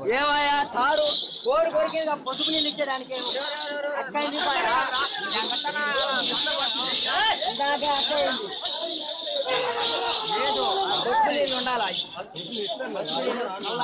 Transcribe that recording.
ఏమయ్యా తాడు కోడి కొరికేది ఆ పొదుపు నీళ్ళు ఇచ్చేదానికి అక్కడి ఇందాకే అక్కయింది లేదు ఆ పొదుపు నీళ్ళు ఉండాలి